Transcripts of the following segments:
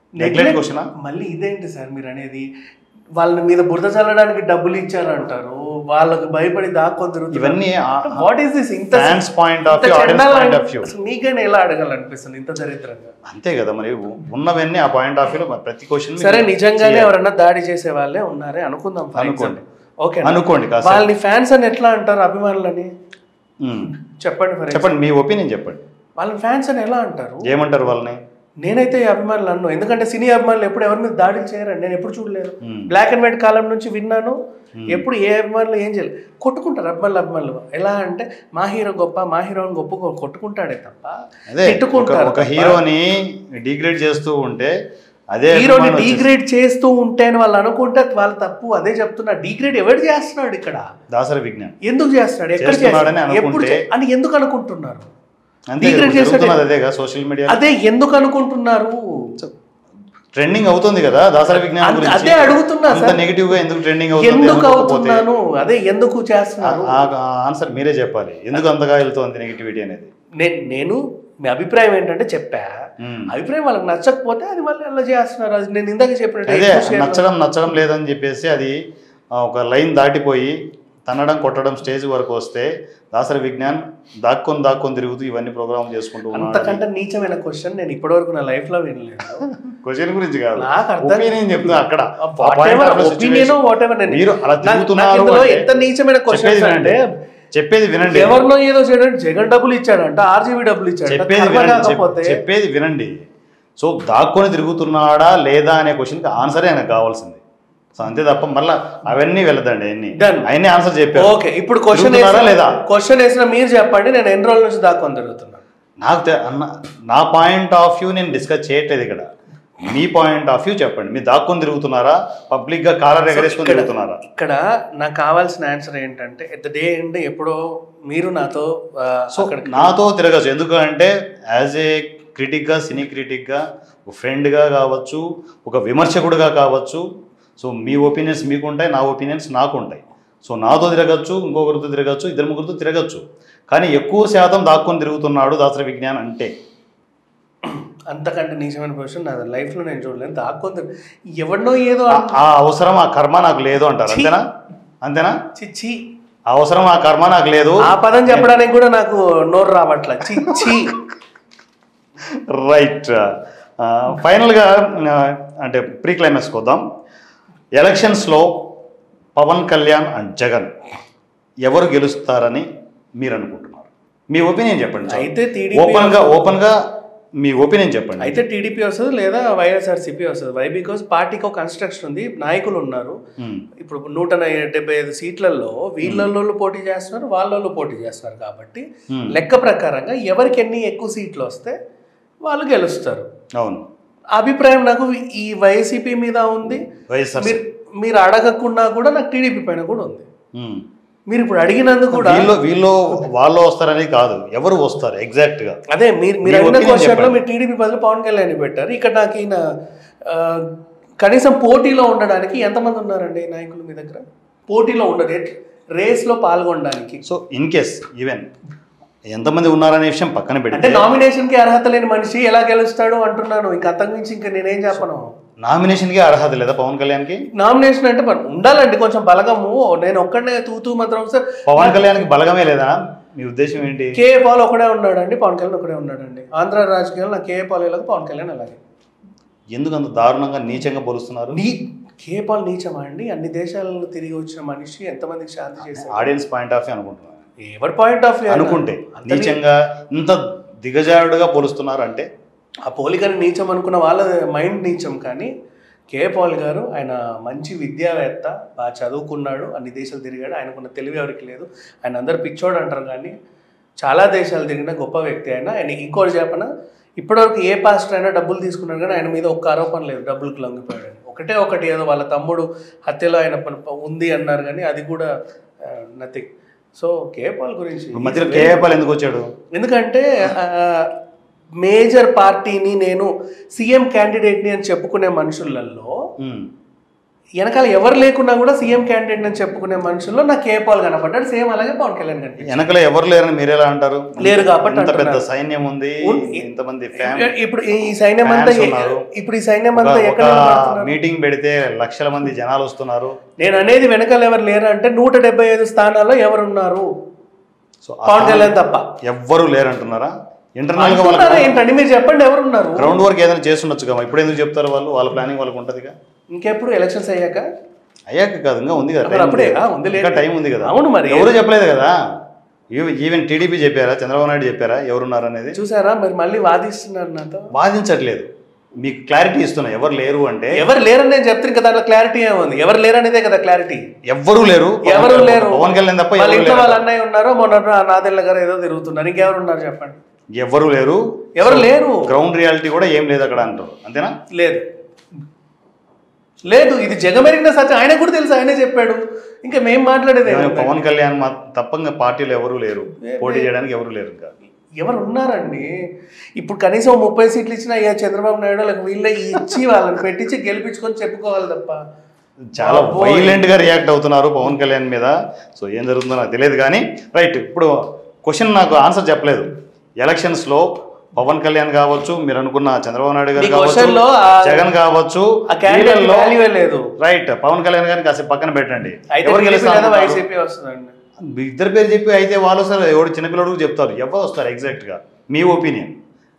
Neglect క్వశ్చనా మళ్ళీ ఇదేంటి sir మీరు అనేది వాళ్ళ మీద బురద చల్లడానికి డబ్బులు ఇచ్చారంటారు వాళ్ళకు భయపడి దాక్కొని తిరుగుతున్నారు ఇవన్నీ వాట్ ఈస్ దిస్ ఇంత ఫ్యాన్స్ పాయింట్ ఆఫ్ ఇంత వ్యూ ఆడియన్స్ చండాలం- పాయింట్ ఆఫ్ వ్యూ అసలు మీకైనా ఎలా అడగాలనిపిస్తుంది ఇంత దరిద్రంగా అంతే కదా మరి ఉన్నవన్నీ ఆ పాయింట్ ఆఫ్ వ్యూలో ప్రతి క్వశ్చన్ సరే నిజంగానే ఎవరన్నా దాడి చేసే వాళ్ళే ఉన్నారే అనుకుందాం ఫర్ అనుకోండి. ఎగ్జాంపుల్ ఓకే అనుకోండి కాస్త వాళ్ళని ఫ్యాన్స్ అని ఎట్లా అంటారు అభిమానులని ఉమ్. చెప్పండి ఫర్ చెప్పండి మీ ఒపీనియన్ చెప్పండి వాళ్ళని ఫ్యాన్స్ అని ఎలా అంటారు ఏమంటారు వాళ్ళని నేనైతే ఈ అభిమానులు అన్ను ఎందుకంటే సినీ అభిమానులు ఎప్పుడు ఎవరి మీద దాడులు చేయరండి నేను ఎప్పుడు చూడలేదు Hmm. బ్లాక్ అండ్ వైట్ కాలం నుంచి విన్నాను ఎప్పుడు ఏ అభిమానులు ఏం చేయలేదు కొట్టుకుంటారు అభిమానులు అభిమానులు ఎలా అంటే మా హీరో గొప్ప మా హీరో గొప్ప కొ- కొట్టుకుంటాడే తప్ప అదే ఒక- తిట్టుకుంటారు ఒక హీరోని డిగ్రేడ్ చేస్తూ ఉంటే అదే హీరోని అభిమానం వచ్చేసి- డీగ్రేడ్ చేస్తూ ఉంటే అని వాళ్ళు అనుకుంటే వాళ్ళ తప్పు అదే చెప్తున్నా డీగ్రేడ్ ఎవరు చేస్తున్నాడు ఇక్కడ దాసరి విజ్ఞాన్ ఎందుకు చేస్తున్నాడు ఎక్కడ చేస్తున్నాడని చేస్తున్నాడు? ఎప్పుడు అనుకుంటే- చే- అని ఎందుకు అనుకుంటున్నారు అంతే Degrade చేస్తే- జరుగుతున్నది అదేగా సోషల్ మీడియా అదే ఎందుకు అనుకుంటున్నారు ట్రెండింగ్ అవుతుంది కదా దాసరి విజ్ఞాన్ అంత- గురించి అదే అడుగుతున్నా అంత సార్. నెగిటివ్ గా ఎందుకు ట్రెండింగ్ అవుతుంది ఎందుకు అనుకోకపోతే అవుతున్నాను అదే ఎందుకు చేస్తున్నారు ఆన్సర్ మీరే చెప్పాలి ఎందుకు అంతగా వెళ్తుంది నెగిటివిటీ అనేది నే- నేను మీ అభిప్రాయం ఏంటంటే చెప్పా మ్మ్. అభిప్రాయం వాళ్ళకి నచ్చకపోతే అది వాళ్ళు ఎలా చేస్తున్నారు అది నేను ఇందాక చెప్పినట్టు అదే ఎక్కువ share- నచ్చడం నచ్చడం లేదని చెప్పేసి అది ఆ, ఒక లైన్ దాటిపోయి తన్నడం కొట్టడం స్టేజ్ వరకు వస్తే దాసరి విజ్ఞాన్ దాక్కొని దాక్కొని తిరుగుతూ ఇవన్నీ ప్రోగ్రామ్ చేసుకుంటూ ఉన్నాడు అంతకంటే నీచమైన క్వశ్చన్ నేను ఇప్పటివరకు నా లైఫ్ లో వినలేదు క్వశ్చన్ గురించి కాదు నాకు అర్థం- ఒపీనియన్ చెప్తున్నా అక్కడ ఆ what point ever of the opinion situation. Whatever నేను మీరు అలా నాకు- తిరుగుతున్నారు నాకు ఇందులో అంటే ఎంత నీచమైన చెప్పేది క్వశ్చన్ వినండి అంటే చెప్పేది వినండి ఎవరినో ఏదో చేయడానికి జగన్ డబ్బులు ఇచ్చాడంట ఆర్జీబీ డబ్బులు ఇచ్చాడంట చెప్పేది కర్మ వినండి చెప్- కాకపోతే చెప్పేది వినండి సో దాక్కొని తిరుగుతున్నాడా లేదా అనే క్వశ్చన్కి ఆన్సరే ఆయనకు కావాల్సింది సో అంతే తప్ప మళ్ళీ అవన్నీ వెళ్ళదండి అవన్నీ Done. అవన్నీ ఆన్సర్ చెప్పారు ఓకే ఇప్పుడు క్వశ్చన్ తిరుగుతున్నారా లేదా క్వశ్చన్ వేసిన మీరు చెప్పండి నేను ఎన్ని రోజుల నుంచి దాక్కొని తిరుగుతున్నాను నాకు తె- అన్న నా పాయింట్ ఆఫ్ వ్యూ నేను డిస్కస్ చేయట్లేదు ఇక్కడ మీ పాయింట్ ఆఫ్ వ్యూ చెప్పండి మీరు దాక్కొని తిరుగుతున్నారా పబ్లిక్ గా కాలర్ ఎగరేసుకొని ఇక్కడ- తిరుగుతున్నారా ఇక్కడ నాకు కావాల్సిన ఆన్సర్ ఏంటంటే ఎట్ ద డే ఎండ్ ఎప్పుడో మీరు నాతో ఆ, సో అక్కడికి నాతో తిరగచ్చు ఎందుకంటే యాజ్ ఏ క్రిటిక్గా సినీ క్రిటిక్గా ఒక ఫ్రెండ్గా కావచ్చు ఒక విమర్శకుడిగా కావచ్చు సో మీ ఒపీనియన్స్ మీకు ఉంటాయి నా ఒపీనియన్స్ నాకు ఉంటాయి సో నాతో తిరగచ్చు ఇంకొకరితో తిరగచ్చు ఇద్దరు ముగ్గురితో తిరగచ్చు కానీ ఎక్కువ శాతం దాక్కొని తిరుగుతున్నాడు దాసరి విజ్ఞాన్ అంటే అంతకంటే నీచమైన క్వశ్చన్ నా లైఫ్లో నేను చూడలేను దాక్కొని తిరుగు- ఎవరినో ఏదో ఆ- ఆ అవసరం ఆ కర్మ నాకు లేదు అంటారు ఛీ. అంతేనా అంతేనా చిచ్చి ఆ అవసరం ఆ కర్మ నాకు లేదు ఆ పదం చెప్పడానికి కూడా నాకు నోరు రావట్ల చిచ్చి రైట్ ఫైనల్గా అంటే ప్రీ క్లైమాక్స్కి వద్దాం ఎలక్షన్స్లో పవన్ కళ్యాణ్ అండ్ జగన్ ఎవరు గెలుస్తారని మీరు అనుకుంటున్నారు మీ ఒపీనియన్ చెప్పండి అయితే టీడీపీ ఓపెన్గా ఓపెన్గా మీ ఒపీనియన్ చెప్పండి అయితే టీడీపీ వస్తుంది లేదా వైఎస్ఆర్సీపీ వస్తుంది వై బికాస్ పార్టీకి ఒక కన్స్ట్రక్షన్ ఉంది నాయకులు ఉన్నారు మ్మ్. ఇప్పుడు నూట నై- డెబ్బై ఐదు సీట్లలో వీళ్ళల్లో పోటీ చేస్తున్నారు వాళ్ళల్లో పోటీ చేస్తున్నారు కాబట్టి Hmm. లెక్క ప్రకారంగా ఎవరికి ఎన్ని ఎక్కువ సీట్లు వస్తే వాళ్ళు గెలుస్తారు అవును అభిప్రాయం నాకు ఈ వైసీపీ మీద ఉంది వైఎస్ఆర్ మీరు మీరు అడగకుండా కూడా నాకు టీడీపీ పైన కూడా ఉంది మ్మ్. మీరు ఇప్పుడు అడిగినందుకు కూడా వీళ్ళు వీళ్ళు వాళ్ళు వస్తారని కాదు ఎవరు వస్తారు ఎగ్జాక్ట్గా అదే మీరు మీరు మీ అడిగిన opinion క్వశ్చన్లో చెప్పండి. మీరు టీడీపీ బదులు పవన్ కళ్యాణ్ పెట్టారు ఇక్కడ నాకు ఈయన ఆ, కనీసం పోటీలో ఉండడానికి ఎంతమంది ఉన్నారండి నాయకులు మీ దగ్గర పోటీలో ఉండరు ఎట్- రేస్లో పాల్గొనడానికి సో ఇన్ కేస్ ఈవెన్ ఎంతమంది ఉన్నారనే విషయం పక్కన అంటే పెడితే నామినేషన్ కి అర్హత లేని మనిషి ఎలా గెలుస్తాడు అంటున్నాను ఇంకా అంతకు మించి ఇంకా నేనేం చెప్పను నామినేషన్కి అర్హత లేదా పవన్ కళ్యాణ్కి నామినేషన్ అంటే మరి ఉండాలండి కొంచెం బలగము నేను ఒక్కడనే తూతూ మాత్రం సార్ పవన్ కళ్యాణ్కి బలగమే లేదా మీ ఉద్దేశం ఏంటి కేఏ పాల్ ఒకడే ఉన్నాడండి పవన్ కళ్యాణ్ ఒకడే ఉన్నాడండి ఆంధ్ర రాజకీయాల్లో నాకు కేఏ పాల్ ఎలాగో పవన్ కళ్యాణ్ అలాగే ఎందుకు అంత దారుణంగా నీచంగా పోలుస్తున్నారు నీ కేఏ పాల్ నీచమా అండి అన్ని దేశాలలో తిరిగి వచ్చిన మనిషి ఎంతమందికి శాంతి చేశారు ఆడియన్స్ పాయింట్ ఆఫ్ వ్యూ అనుకుంటున్నారు ఎవరి పాయింట్ ఆఫ్ వ్యూ అనుకుంటే నీచంగా ఇంత దిగజారుడుగా పోలుస్తున్నారు అంటే ఆ పోలికని నీచం అనుకున్న వాళ్ళ మైండ్ నీచం కానీ కే పాల్ గారు ఆయన మంచి విద్యావేత్త బాగా చదువుకున్నాడు అన్ని దేశాలు తిరిగాడు ఆయనకున్న తెలివి ఎవరికి లేదు ఆయన అందరు పిచ్చోడు అంటారు కానీ చాలా దేశాలు తిరిగిన గొప్ప వ్యక్తి ఆయన ఆయన ఇంకోటి చెప్పన ఇప్పటివరకు ఏ పాస్టర్ అయినా డబ్బులు తీసుకున్నాడు కానీ ఆయన మీద ఒక్క ఆరోపణ లేదు డబ్బులకు లొంగిపోయాడు ఒకటే ఒకటి ఏదో వాళ్ళ తమ్ముడు హత్యలో ఆయన ప- ప- ఉంది అన్నారు కానీ అది కూడా నథింగ్ సో కే పాల్ గురించి ఇప్పుడు మధ్యలో కేఏపాల్ ఎందుకు వచ్చాడు ఎందుకంటే మేజర్ పార్టీని నేను సీఎం క్యాండిడేట్ని అని చెప్పుకునే మనుషులలో ఉమ్, వెనకాల ఎవరు లేకున్నా కూడా సీఎం క్యాండిడేట్ అని చెప్పుకునే మనుషుల్లో నాకు కే పాల్ కనపడ్డాడు సేమ్ అలాగే పవన్ కళ్యాణ్ కనిపించాడు వెనకలో ఎవరు లేరని మీరు ఎలా అంటారు లేరు కాబట్టి ఇంత పెద్ద అంటున్నారు. సైన్యం ఉంది ఉన్- ఇంతమంది ఫ్యామిలీ ఇప్పుడు ఈ సైన్యం అంతా Fans ఉన్నారు. ఇప్పుడు ఈ సైన్యం అంతా ఒక ఎక్కడ నిలబడుతున్నారు? మీటింగ్ పెడితే లక్షల మంది జనాలు వస్తున్నారు నేను అనేది వెనకాల ఎవరు లేరు అంటే నూట డెబ్బై ఐదు స్థానాల్లో ఎవరు ఉన్నారు సో పవన్ కళ్యాణ్ తప్ప ఎవ్వరు లేరంటున్నారా ఇంటర్నల్ గా అంటున్నారా వాళ్ళకి ఏంటండి మీరు చెప్పండి ఎవరు ఉన్నారు గ్రౌండ్ వర్క్ ఏదైనా చేస్తుండొచ్చు కదా ఇప్పుడు ఎందుకు చెప్తారు వాళ్ళు వాళ్ళ ప్లానింగ్ వాళ్ళకి ఉంటదిగా ఇంకెప్పుడు ఎలక్షన్స్ అయ్యాక అయ్యాక కాదు ఇంకా ఉంది కదా అప్పుడు time అప్పుడే, ఉంది. ఆ, ఉంది లేదు. ఇంకా టైం ఉంది కదా అవును మరి. ఎవరు చెప్పలేదు కదా ఈవ- ఈవెన్ టీడీపీ చెప్పారా చంద్రబాబు నాయుడు చెప్పారా ఎవరున్నారు అనేది చూసారా మరి మళ్ళీ వాదిస్తున్నారు నాతో వాదించట్లేదు మీకు క్లారిటీ ఇస్తున్నా ఎవరు లేరు అంటే ఎవరు లేరని నేను చెప్తాను కదా దాంట్లో క్లారిటీ ఏముంది ఎవరు లేరనేదే కదా క్లారిటీ ఎవ్వరూ లేరు ఎవరు పవన్- లేరు పవన్ కళ్యాణ్ తప్ప వాళ్ళ ఎవరు ఇంట్లో లేరు వాళ్ళ అన్నయ్య ఉన్నారు మొన్న నాదెళ్ళ గారు ఏదో తిరుగుతున్నారు ఇంకెవరు ఉన్నారు చెప్పండి ఎవ్వరు లేరు ఎవరు లేరు గ్రౌండ్ రియాలిటీ కూడా ఏం లేదు అక్కడ అంటారు అంతేనా లేదు లేదు ఇది జగమెరిగిన సత్యం ఆయన కూడా తెలుసు ఆయనే చెప్పాడు ఇంకా మేం మాట్లాడేది ఏమైనా ఏముంది? పవన్ కళ్యాణ్ మా తప్పంగా పార్టీలు ఎవరు లేరు పోటీ చేయడానికి ఎవరు లేరు ఇంకా ఎవరు ఉన్నారండి ఇప్పుడు కనీసం ముప్పై సీట్లు ఇచ్చినా అయ్యా చంద్రబాబు నాయుడు వాళ్ళకి వీళ్ళ ఇచ్చి వాళ్ళని పెట్టించి గెలిపించుకొని చెప్పుకోవాలి తప్ప చాలా అబ్బోయ్. వైలెంట్ గా రియాక్ట్ అవుతున్నారు పవన్ కళ్యాణ్ మీద సో ఏం జరుగుతుందో నాకు తెలియదు కానీ రైట్ ఇప్పుడు క్వశ్చన్ నాకు ఆన్సర్ చెప్పలేదు ఎలక్షన్స్ లో పవన్ కళ్యాణ్ కావచ్చు మీరు అనుకున్న చంద్రబాబు నాయుడు గారు మీ కావచ్చు question లో ఆ- జగన్ కావచ్చు ఆ క్యాండిడేట్ వీళ్ళల్లో వాల్యూవే లేదు రైట్ పవన్ కళ్యాణ్ గారిని కాసేపు పక్కన పెట్టండి అయితే ఎవరు టీడీపీ గెలుస్తారు లేదా అనుకుంటున్నారు? వైసీపీ వస్తుందండి మీ ఇద్దరు పేరు చెప్పి అయితే వాళ్ళు సార్ ఎవడు చిన్నపిల్లడు చెప్తారు ఎవరు వస్తారు ఎగ్జాక్ట్ గా మీ ఒపీనియన్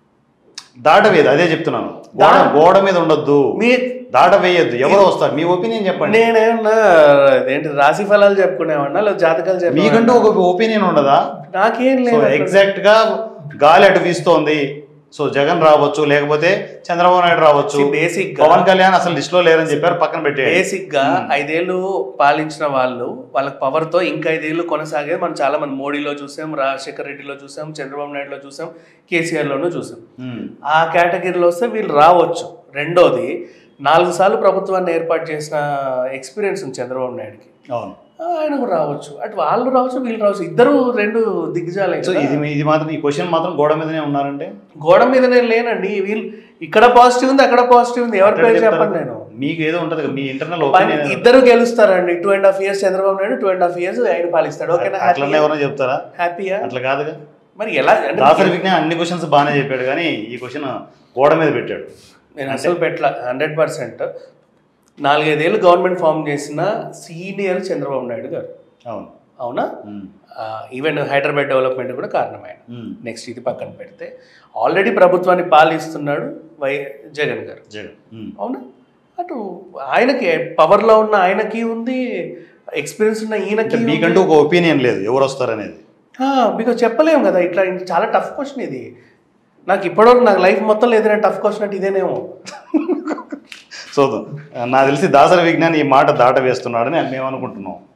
దాటవేది అదే చెప్తున్నాను గోడ గోడ మీద ఉండొద్దు మీ దాట వేయొద్దు ఎవరు వస్తారు మీ ఒపీనియన్ చెప్పండి నేనేమన్నా ఏంటి రాశి ఫలాలు చెప్పుకునేవాడినా లేదా జాతకాలు చెప్పి మీకంటూ ఒక ఒపీనియన్ ఉండదా నాకేం సో లేదు ఎగ్జాక్ట్ గా గాలి అటు వీస్తోంది సో జగన్ రావచ్చు లేకపోతే చంద్రబాబు నాయుడు రావచ్చు బేసిక్ గా పవన్ కళ్యాణ్ అసలు లిస్ట్ లో లేరని చెప్పారు పక్కన పెట్టే బేసిక్ గా ఐదేళ్లు పాలించిన వాళ్ళు వాళ్ళకి పవర్ తో ఇంకా ఐదేళ్లు కొనసాగేది మనం చాలా మంది మోడీలో చూసాం రాజశేఖర్ రెడ్డిలో చూసాం చంద్రబాబు నాయుడులో చూసాం కేసీఆర్ లోనూ చూసాం ఆ కేటగిరీలో వస్తే వీళ్ళు రావచ్చు రెండోది నాలుగు సార్లు ప్రభుత్వాన్ని ఏర్పాటు చేసిన ఎక్స్పీరియన్స్ ఉంది చంద్రబాబు నాయుడుకి అవును ఆయన కూడా రావచ్చు అటు వాళ్ళు రావచ్చు వీళ్ళు రావచ్చు ఇద్దరు రెండు దిగ్గజాలే సో కదా. ఇది ఇది మాత్రం ఈ క్వశ్చన్ మాత్రం గోడ మీదనే ఉన్నారంటే గోడ మీద నేను లేనండి వీళ్ళు ఇక్కడ పాజిటివ్ ఉంది అక్కడ పాజిటివ్ ఉంది ఎవరి పేరు చెప్పండి నేను మీకు ఏదో ఉంటది కదా, మీ ఇంటర్నల్ పని- ఒపీనియన్ ఇద్దరు గెలుస్తారండి two and half years Chandrababu Naidu two and half years ఆయన పాలిస్తాడు ఓకేనా అట్లనే ఎవరైనా చెప్తారా హ్యాపీయా అట్లా కాదుగా మరి ఎలా అంటే దాసరి విజ్ఞాన్ అన్ని క్వశ్చన్స్ బాగానే చెప్పాడు కానీ ఈ క్వశ్చన్ గోడ మీద పెట్టాడు నేను అసలు పెట్టల హండ్రెడ్ పర్సెంట్ నాలుగైదేళ్ళు గవర్నమెంట్ ఫామ్ చేసిన సీనియర్ చంద్రబాబు నాయుడు గారు అవును అవునా ఉమ్, ఈవెన్ హైదరాబాద్ డెవలప్మెంట్ కూడా కారణమైన ఉమ్, నెక్స్ట్ ఇది పక్కన పెడితే ఆల్రెడీ ప్రభుత్వాన్ని పాలిస్తున్నాడు వై జగన్ గారు జగన్ ఉమ్. అవునా అటు ఆయనకి పవర్లో ఉన్న ఆయనకి ఉంది ఎక్స్పీరియన్స్ ఉన్న ఈయనకి అంటే మీకంటూ ఒక ఒపీనియన్ లేదు ఎవరు వస్తారనేది మీకు చెప్పలేము కదా ఇట్లా ఇది చాలా టఫ్ క్వశ్చన్ ఇది నాకు ఇప్పటివరకు నాకు లైఫ్ మొత్తం ఏదైనా టఫ్ క్వశ్చన్ అంటే ఇదేనేమో చూద్దాం నాకు తెలిసి దాసరి విజ్ఞాన్ ఈ మాట దాట వేస్తున్నాడని మేము అనుకుంటున్నాం